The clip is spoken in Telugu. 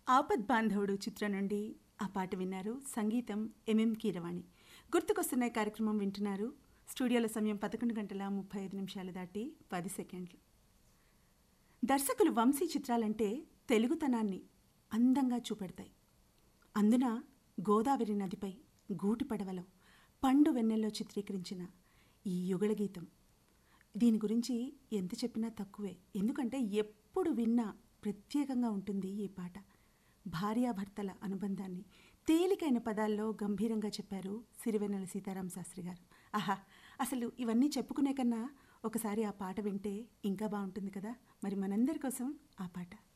ఆపద్ బాంధవుడు చిత్రం నుండి ఆ పాట విన్నారు సంగీతం ఎంఎం కీరవాణి గుర్తుకొస్తున్న ఈ కార్యక్రమం వింటున్నారు స్టూడియోలో సమయం పదకొండు గంటల ముప్పై ఐదు నిమిషాలు దాటి పది సెకండ్లు దర్శకులు వంశీ చిత్రాలంటే తెలుగుతనాన్ని అందంగా చూపెడతాయి అందున గోదావరి నదిపై గూటి పడవలో పండు వెన్నెల్లో చిత్రీకరించిన ఈ యుగళ గీతం దీని గురించి ఎంత చెప్పినా తక్కువే ఎందుకంటే ఎప్పుడు విన్నా ప్రత్యేకంగా ఉంటుంది ఈ పాట భార్యాభర్తల అనుబంధాన్ని తేలికైన పదాల్లో గంభీరంగా చెప్పారు సిరివెన్నెల సీతారాం శాస్త్రి గారు ఆహా అసలు ఇవన్నీ చెప్పుకునే కన్నా ఒకసారి ఆ పాట వింటే ఇంకా బాగుంటుంది కదా మరి మనందరి కోసం ఆ పాట